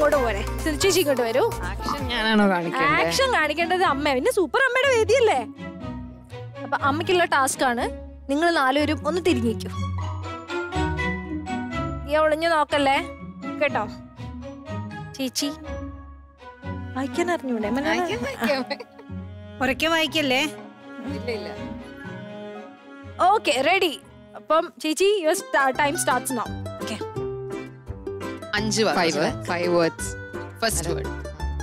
അങ്ങോട്ട് പോരെ സിന്ധു ചേച്ചി ഇങ്ങോട്ട് വരൂ ആക്ഷൻ ഞാനാണോ കാണിക്കേണ്ടത് ആക്ഷൻ കാണിക്കേണ്ടത് അമ്മ പിന്നെ സൂപ്പർ അമ്മയുടെ വേദിയല്ലേ അപ്പൊ അമ്മയ്ക്കുള്ള ടാസ്ക് ആണ് നിങ്ങൾ നാലുപേരും ഒന്ന് തിരിഞ്ഞിക്കൂ നീ ഒളിഞ്ഞു നോക്കല്ലേ കേട്ടോ ചേച്ചി വായിക്കാൻ അറിഞ്ഞൂടെ മലയാളം? ഉറക്കെ വായിക്കല്ലേ ഓക്കെ റെഡി അപ്പം ചേച്ചി your time starts now okay അഞ്ച് five five words first word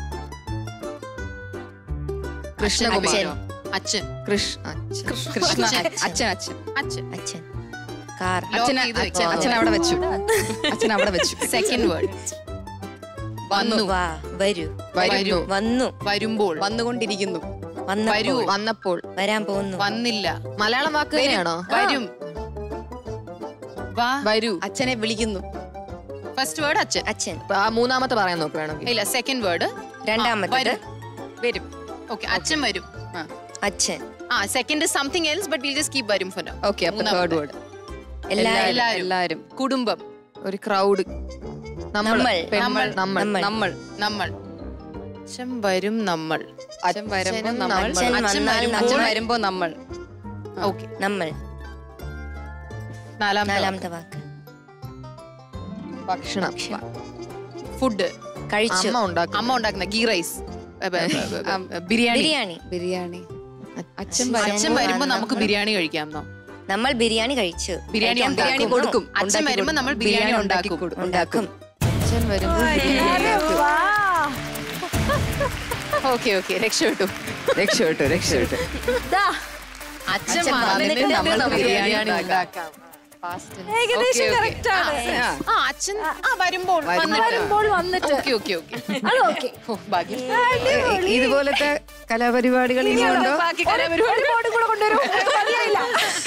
കൃഷ്ണകുമാരോ അച്ഛൻ കൃഷ് അച്ഛൻ. കൃഷ്ണ അച്ഛൻ അച്ഛൻ അച്ഛൻ അച്ഛൻ കാർ അച്ഛൻ ചെയ്ത് അച്ഛൻ വെക്കാം. അച്ഛൻ അവിടെ വെച്ചു അച്ഛൻ അവിടെ വെച്ചു സെക്കൻഡ് വേർഡ് വന്നു വാ വരൂ വരുന്നു വന്നു വരുമ്പോൾ വന്നുകൊണ്ടിരിക്കുന്നു വന്നപ്പോൾ വരൂ വന്നപ്പോൾ വരാൻ പോകുന്നു വന്നില്ല മലയാളം വാക്ക് തന്നെയാണോ വരും വാ വരൂ അച്ഛനെ വിളിക്കുന്നു ഫസ്റ്റ് വേർഡ് അച്ഛൻ അച്ഛൻ ഇപ്പൊ ആ മൂന്നാമത്തെ പറയാൻ നോക്ക് വേണമെങ്കിൽ ഇല്ല സെക്കൻഡ് വേർഡ് രണ്ടാമത്തേത് വരും ഓക്കെ അച്ഛൻ വരും അച്ഛൻ ആ second something else but will just keep വരും ഫോർ ഓക്കെ അപ്പൊ മൂന്നാമത്തെ. തേർഡ് വേർഡ് എല്ലാവരും എല്ലാവരും. എല്ലാരും കുടുംബം ഒരു ക്രൗഡ് നമ്മൾ നമ്മൾ. പെൺമൾ നമ്മൾ നമ്മൾ. നമ്മൾ നമ്മൾ അച്ഛൻ വരും നമ്മൾ അച്ഛൻ വരുമ്പോ അച്ഛനും നമ്മൾ നമ്മൾ. അച്ഛൻ അച്ഛൻ വന്നാൽ വരുമ്പോൾ അച്ഛൻ വരുമ്പോ നമ്മൾ ഓക്കെ നമ്മൾ നാലാമത്തെ നാലാമത്തെ വാക്ക് ഭക്ഷണം ഫുഡ് കഴിച്ചു അമ്മ ഉണ്ടാക്കും അമ്മ ഉണ്ടാക്കുന്ന ഗീ റൈസ് ബിരിയാണി ബിരിയാണി ബിരിയാണി അച്ഛൻ അച്ഛൻ വരുമ്പോ അച്ഛൻ വരുമ്പോ നമുക്ക് ബിരിയാണി കഴിക്കാം എന്നോ നമ്മൾ ബിരിയാണി കഴിച്ചു ബിരിയാണി കഴിക്കാൻ ബിരിയാണി ഉണ്ടാക്കും. കൊടുക്കും അച്ഛൻ ഉണ്ടാക്കി വരുമ്പോ കൊടുക്കും. നമ്മൾ ബിരിയാണി ഉണ്ടാക്കി ഉണ്ടാക്കും. കൊടുക്കും. ഉണ്ടാക്കും അച്ഛൻ വരുമ്പോ അരെ വാ. ഓക്കെ ഓക്കെ രക്ഷപ്പെട്ടു രക്ഷപ്പെട്ടു രക്ഷപ്പെട്ടു ദാ, അച്ഛൻ അച്ഛൻ വന്നിട്ട് വന്നിട്ട് നമ്മൾ നമ്മൾ ബിരിയാണി ബിരിയാണി ഉണ്ടാക്കാം ഏകദേശം Okay, okay. correct ആണ് ആ, ആ അച്ഛൻ ആ വരുമ്പോൾ വരുമ്പോൾ. വരുമ്പോൾ വന്നിട്ട് ഓക്കെ ഓക്കെ ഓക്കെ അത് ഓക്കെ ഭാഗ്യം ഇതുപോലത്തെ കലാപരിപാടികൾ ഇനിയുണ്ടോ ബാക്കി കലാപരിപാടി ഒരു ബോർഡും കൂടെ കൊണ്ടുവരും മതിയായില്ല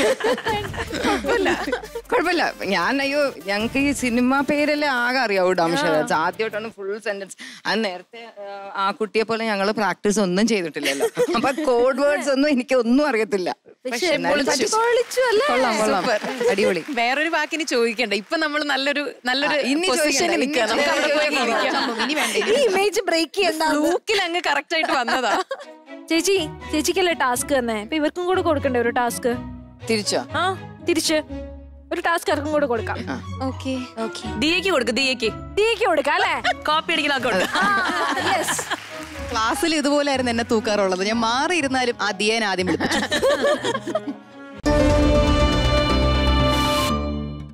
കുഴപ്പമില്ല ഞാൻ അയ്യോ ഞങ്ങൾക്ക് ഈ സിനിമ പേരല്ലേ ആകെ അറിയാവൂ ഡംഷരാജ് ആദ്യമായിട്ടാണ് ഫുൾ സെന്റൻസ് അത് നേരത്തെ ആ, ആ കുട്ടിയെ പോലെ ഞങ്ങൾ പ്രാക്ടീസ് ഒന്നും ചെയ്തിട്ടില്ലല്ലോ അപ്പൊ കോഡ് വേർഡ്സ് ഒന്നും എനിക്ക് ഒന്നും അറിയത്തില്ല പക്ഷെ എന്നാലും പറ്റി. പൊളിച്ചു അല്ലേ കൊള്ളാം കൊള്ളാം അടിപൊളി വേറൊരു വാക്കിന് ചോദിക്കണ്ട ഇപ്പൊ നമ്മൾ നല്ലൊരു നല്ലൊരു ആ, ഇനി പൊസിഷനിൽ ചോദിക്കണ്ട, നിൽക്കുക ഇനി നമുക്ക് അവിടെ പോയി ചോദിക്കണ്ട. ഇരിക്കാം. ഇനി വേണ്ട ഈ ഇമേജ് ബ്രേക്ക് ചെയ്യണ്ട ലൂക്കിൽ അങ്ങ് കറക്റ്റ് ആയിട്ട് വന്നതാ ചേച്ചി ചേച്ചിക്കല്ലേ ടാസ്ക് തന്നെ ഇപ്പൊ ഇവർക്കും കൂടെ കൊടുക്കണ്ടേ ഒരു ടാസ്ക് തിരിച്ചോ ആ തിരിച്ച് ഒരു ടാസ്ക് ഇവർക്കും കൂടെ കൊടുക്കാം ഓക്കെ ഓക്കെ ദിയക്ക് കൊടുക്ക് ദിയക്ക് തീക്ക് കൊടുക്കാം അല്ലേ കോപ്പി അടിക്കുന്ന യെസ് ക്ലാസ്സിൽ ഇതുപോലായിരുന്നു എന്നെ തൂക്കാറുള്ളത് ഞാൻ മാറിയിരുന്നാലും ആ ദിയേനെ ആദ്യം വിളിപ്പിച്ചു